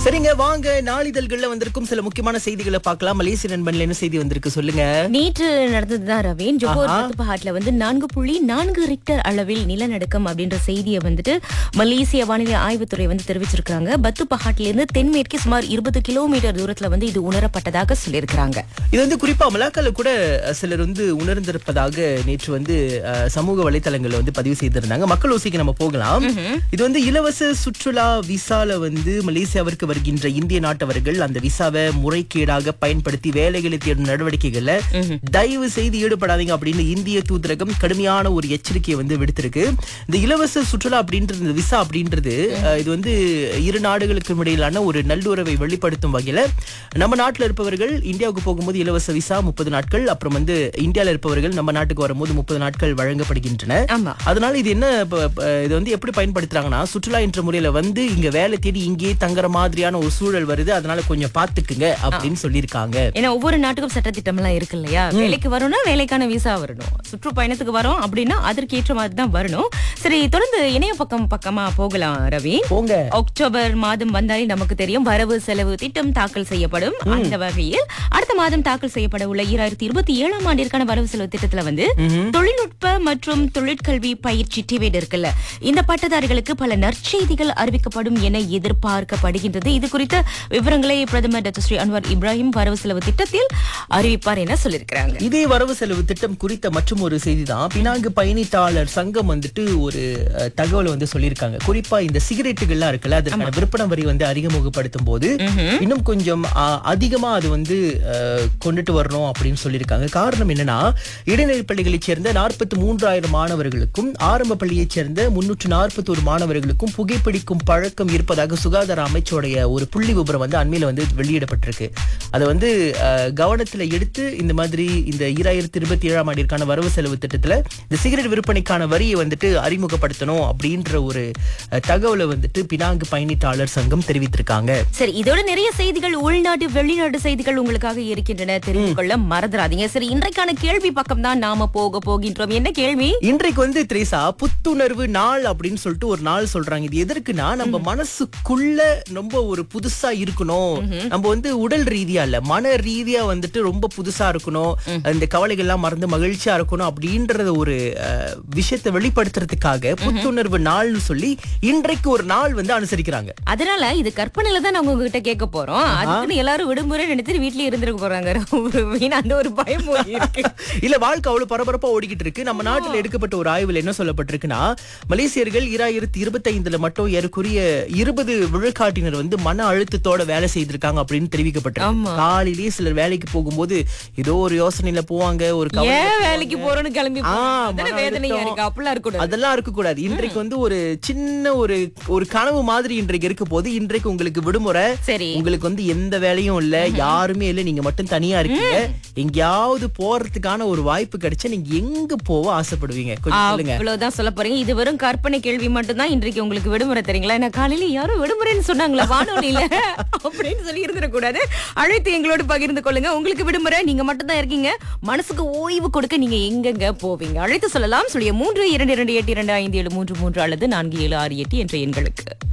சரிங்க வாங்க நாளிதழ்கள்ல வந்திருக்கும் சில முக்கியமான செய்திகளை பார்க்கலாம் மலேசிய நண்பன்ல என்ன செய்தி வந்திருக்கு சொல்லுங்க நேற்று நடந்ததுதான் ரவீன் ஜோஹர் ஆஹா. பத்துப்பஹாட்ல வந்து நான்கு புள்ளி நான்கு ரிக்டர் அளவில் நிலநடுக்கம் அப்படின்ற செய்தியை வந்துட்டு மலேசிய வானிலை ஆய்வுத்துறை வந்து தெரிவிச்சிருக்காங்க பத்துப்பஹாட்ல இருந்து தென்மேற்கே சுமார் இருபது கிலோமீட்டர் தூரத்துல வந்து இது உணரப்பட்டதாக சொல்லியிருக்காங்க இது வந்து குறிப்பா மலாக்கால கூட அஹ், சிலர் வந்து உணர்ந்திருப்பதாக நேற்று வந்து அஹ், சமூக வலைத்தளங்கள்ல வந்து பதிவு செய்திருந்தாங்க மக்கள் ஓசிக்கு நம்ம போகலாம் இது வந்து இலவச சுற்றுலா விசால வந்து மலேசியாவிற்கு வருகின்ற இந்திய நாட்டவர்கள் அந்த விசாவை முறைகேடாக பயன்படுத்தி வேலைகளை தேடும் நடவடிக்கைகள்ல தயவு செய்து ஈடுபடாதீங்க அப்படின்னு இந்திய தூதரகம் கடுமையான ஒரு எச்சரிக்கையை வந்து விடுத்திருக்கு இந்த இலவச சுற்றுலா அப்படின்றது இந்த விசா அப்படின்றது அஹ், இது வந்து இரு நாடுகளுக்கும் இடையிலான ஒரு நல்லுறவை வெளிப்படுத்தும் வகையில நம்ம நாட்டுல இருப்பவர்கள் இந்தியாவுக்கு போகும்போது இலவச விசா முப்பது நாட்கள் அப்புறம் வந்து இந்தியால இருப்பவர்கள் நம்ம நாட்டுக்கு வரும்போது முப்பது நாட்கள் வழங்கப்படுகின்றன ஆமா அதனால இது என்ன ப- ப- இது வந்து எப்படி பயன்படுத்துறாங்கன்னா சுற்றுலா என்ற முறையில வந்து இங்க வேலை தேடி இங்கேயே தங்குற மாதிரியான ஒரு சூழல் வருது அதனால கொஞ்சம் பாத்துக்குங்க அப்படின்னு சொல்லியிருக்காங்க ஏன்னா ஒவ்வொரு நாட்டுக்கும் சட்டத்திட்டம் எல்லாம் இருக்கு இல்லையா வேலைக்கு வரணும்னா வேலைக்கான விசா வரணும் சுற்றுப்பயணத்துக்கு வரோம் அப்படின்னா அதற்கு ஏற்ற மாதிரி தான் வரணும் சரி தொடர்ந்து இணைய பக்கம் பக்கமா போகலாம் ரவி போங்க அக்டோபர் மாதம் வந்தாலே நமக்கு தெரியும் வரவு செலவு திட்டம் தாக்கல் செய்யப்படும் அந்த வகையில் அடுத்த மாதம் தாக்கல் செய்யப்பட உள்ள ஈராயிரத்தி இருபத்தி ஏழாம் ஆண்டிற்கான வரவு செலவு திட்டத்துல வந்து தொழில்நுட்ப மற்றும் தொழிற்கல்வி பயிற்சி டிவேட் இருக்குல்ல இந்த பட்டதாரிகளுக்கு பல நற்செய்திகள் அறிவிக்கப்படும் என எதிர்பார்க்கப்படுகின்றது இது குறித்த விவரங்களை பிரதமர் டாக்டர் ஸ்ரீ அன்வர் இப்ராஹிம் வரவு செலவு திட்டத்தில் அறிவிப்பார் என சொல்லியிருக்கிறாங்க இதே வரவு செலவு திட்டம் குறித்த மற்றும் ஒரு செய்தி தான் பினாங்கு பயணித்தாளர் சங்கம் வந்துட்டு ஒரு அஹ், தகவல் வந்து சொல்லியிருக்காங்க குறிப்பா இந்த சிகரெட்டுகள்லாம் இருக்குல்ல அதற்கான விற்பனை வரி வந்து அறிமுகப்படுத்தும் போது இன்னும் கொஞ்சம் அஹ், அதிகமா அது வந்து அஹ், கொண்டுட்டு வரணும் அப்படின்னு சொல்லியிருக்காங்க காரணம் என்னன்னா இடைநிலை பள்ளிகளைச் சேர்ந்த நாற்பத்தி மூன்றாயிரம் மாணவர்களுக்கும் ஆரம்ப பள்ளியைச் சேர்ந்த முன்னூற்று நாற்பத்தோரு மாணவர்களுக்கும் புகைப்பிடிக்கும் பழக்கம் இருப்பதாக சுகாதார அமைச்சோடைய ஒரு புள்ளி விபரம் வந்து அண்மையில வந்து வெளியிடப்பட்டிருக்கு அதை வந்து அஹ், கவனத்துல எடுத்து இந்த மாதிரி இந்த ஈராயிரத்தி இருபத்தி ஏழாம் ஆண்டிற்கான வரவு செலவு திட்டத்துல இந்த சிகரெட் விற்பனைக்கான வரியை வந்துட்டு அறிமுகப்படுத்தணும் அப்படின்ற ஒரு அஹ், தகவலை வந்துட்டு பினாங்கு பயணித்தாளர் சங்கம் தெரிவித்திருக்காங்க சரி இதோட நிறைய செய்திகள் உள்நாட்டு வெளிநாட்டு செய்திகள் உங்களுக்காக இருக்கின்றன தெரிந்து கொள்ள மறந்துடாதீங்க சரி இன்றைக்கான கேள்வி பக்கம் தான் நாம போக போகின்றோம் என்ன கேள்வி இன்றைக்கு வந்து திரேசா புத்துணர்வு நாள் அப்படின்னு சொல்லிட்டு ஒரு நாள் சொல்றாங்க இது எதற்குன்னா நம்ம மனசுக்குள்ள ரொம்ப ஒரு புதுசா இருக்கணும் நம்ம வந்து உடல் ரீதியா இல்ல மன ரீதியா வந்துட்டு ரொம்ப புதுசா இருக்கணும் இந்த கவலைகள் எல்லாம் மறந்து மகிழ்ச்சியா இருக்கணும் அப்படின்றத ஒரு அஹ், விஷயத்தை வெளிப்படுத்துறதுக்காக புத்துணர்வு நாள்னு சொல்லி இன்றைக்கு ஒரு நாள் வந்து அனுசரிக்கிறாங்க அதனால இது கற்பனையில தான் நாங்க உங்ககிட்ட கேட்க போறோம் அதுக்குன்னு எல்லாரும் விடுமுறை நினைத்து வீட்லயே இருந்திருக்க போறாங்க ஒரு வீணா அந்த ஒரு பயம் இருக்கு இல்ல வாழ்க்கை அவ்வளவு பரபரப்பா ஓடிக்கிட்டு இருக்கு நம்ம நாட்டுல எடுக்கப்பட்ட ஒரு ஆய்வுல என்ன சொல்லப்பட்டிருக்குன்னா மலேசியர்கள் இராயிரத்தி இருபத்தி ஐந்துல மட்டும் ஏறக்குறைய இருபது விழுக்காட்டினர் வந்து மன அழுத்தத்தோட வேலை செய்திருக்காங்க அப்படின்னு தெரிவிக்கப்பட்டிருக்கு ஆமா. காலையிலேயே சிலர் வேலைக்கு போகும்போது ஏதோ ஒரு யோசனையில போவாங்க ஒரு கவலையில ஏன் வேலைக்கு போறோம்னு கிளம்பி ஆ, போறாங்க? அதானே மன வேதனையா அழுத்தம். இருக்கு அப்படிலாம் இருக்க அதெல்லாம் இருக்க கூடாது இன்றைக்கு வந்து ஒரு சின்ன ஒரு ஒரு கனவு மாதிரி இன்றைக்கு இருக்க போது இன்றைக்கு உங்களுக்கு விடுமுறை சரி உங்களுக்கு வந்து எந்த வேலையும் இல்ல யாருமே இல்ல நீங்க மட்டும் தனியா இருக்கீங்க எங்கேயாவது போறதுக்கான ஒரு வாய்ப்பு கிடைச்சா நீங்க எங்க போக ஆசைப்படுவீங்க கொஞ்சம் சொல்லுங்க அவ்வளவுதான் சொல்ல போறீங்க இது வெறும் கற்பனை கேள்வி மட்டும் தான் இன்றைக்கு உங்களுக்கு விடுமுறை தெரியுங்களா என்ன காலையில யாரும் விடுமுறைன்னு சொன்னாங்களா வானொலியில அப்படின்னு சொல்லி இருந்துடக்கூடாது அழைத்து எங்களோடு பகிர்ந்து கொள்ளுங்க உங்களுக்கு விடுமுறை நீங்க மட்டும் தான் இருக்கீங்க மனசுக்கு ஓய்வு கொடுக்க நீங்க எங்கெங்க போவீங்க அழைத்து சொல்லலாம் சொல்லிய மூன்று இரண்டு இரண்டு எட்டு இரண்டு ஐந்து ஏழு மூன்று மூன்று அல்லது நான்கு ஏழு ஆறு எட்டு என்ற எண்களுக்கு